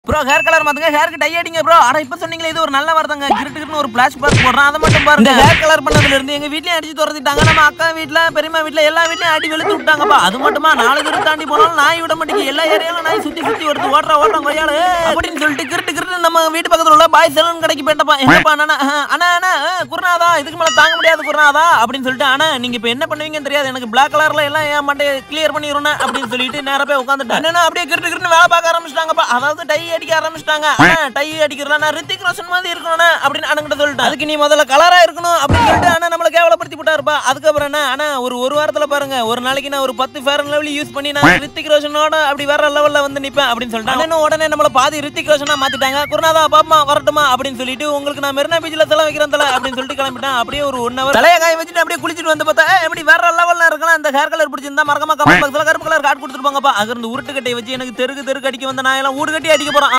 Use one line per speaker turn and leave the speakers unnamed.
bro hair colour மாத்துங்க ஹேருக்கு tie அடிங்க ப்ரோ ஆனா இப்ப சொன்னீங்களே இது ஒரு நல்ல வார்த்தைங்க கிரிட்டுக்குன்னு ஒரு பிளாஷ் பாஸ் போடுறோம் அதை மட்டும் பாருங்க ஹேர் கலர் பண்ணதுல இருந்து எங்க வீட்லயும் அடிச்சு துரத்திட்டாங்க நம்ம அக்கா வீட்ல பெரியம்மா வீட்ல எல்லா வீட்லயும் அடி வெளுத்து விட்டாங்கப்பா அது மட்டுமா நாலு பேர் தாண்டி போனாலும் நாய் விட மாட்டேங்குது எல்லா ஏரியாலும் நாய் சுத்தி சுத்தி வருது ஓடுற ஓடுற கொய்யால அப்படின்னு சொல்லிட்டு கிரிட்டு கிரிட்டு நம்ம வீட்டு பக்கத்துல உள்ள பாய் செலூன் கடைக்கு போயிட்டப்பா என்னப்பா அண்ணா அஹ், அண்ணா அண்ணா அஹ், குருநாதா இதுக்கு மேல தாங்க முடியாது குருநாதா அப்படின்னு சொல்லிட்டு அண்ணா நீங்க இப்ப என்ன பண்ணுவீங்கன்னு தெரியாது எனக்கு பிளாக் கலர்ல எல்லாம் என் மண்டையை கிளியர் பண்ணிடுறேன் அப்படின்னு சொல்லிட்டு நேரா போய் உட்காந்துட்டேன் என்னன்னா அப்படியே கிரிட்டு கிரிட்டு வேலை பார்க்க ஆரம்பிச்சிட்டாங்கப்பா அதாவது டை அடிக்க ஆரம்பிச்சிட்டாங்க டை அடிக்கிறதா நான் ரித்திக் ரோஷன் மாதிரி இருக்கணும் அப்படின்னு அண்ணன் சொல்லிட்டு அதுக்கு நீ முதல்ல கலரா இருக்கணும் அப்படின்னு சொல்லிட்டு அண்ணா நம்மள கேவலப்படுத்தி விட்டாருப்பா அதுக்கப்புறம் என்ன அண்ணா ஒரு ஒரு வாரத்துல பாருங்க ஒரு நாளைக்கு நான் ஒரு பத்து ஃபேர் லெவல் யூஸ் பண்ணி நான் ரித்திக் ரோஷனோட அப்படி வேற லெவல்ல வந்து நிப்பேன் அப்படின்னு சொல்லிட்டு அண்ணனும் உடனே நம்மள பாதி ரித்திக் ரோஷனா மாத்திட்டாங்க குருநாதா பாப்பா வரட்டுமா அப்படின்னு சொல்லிட்டு உங்களுக்கு நான் மெரினா பீச்ல தலை வைக்கிறேன் தலை அப்படின்னு சொல்லிட்டு கிளம்பிட்டேன் அப்படியே ஒரு ஒன் ஹவர் தலைய காய வச்சுட்டு அப்படியே குளிச்சிட்டு வந்து பார்த்தா "ஏய், எப்படி வேற லெவல்ல இருக்கலாம் இந்த ஹேர் கலர் பிடிச்சிருந்தா மறக்காம கமெண்ட் பாக்ஸ்ல கருப்பு கலர் கார்டு கொடுத்துருப்பாங்கப்பா அங்க இருந்து உருட்டு கட்டையை வச்சு எனக்கு தெருக்கு தெருக்கு அடிக்க வந்த நான் எல்லாம் ஊடு கட்டி அடிக்க போறேன்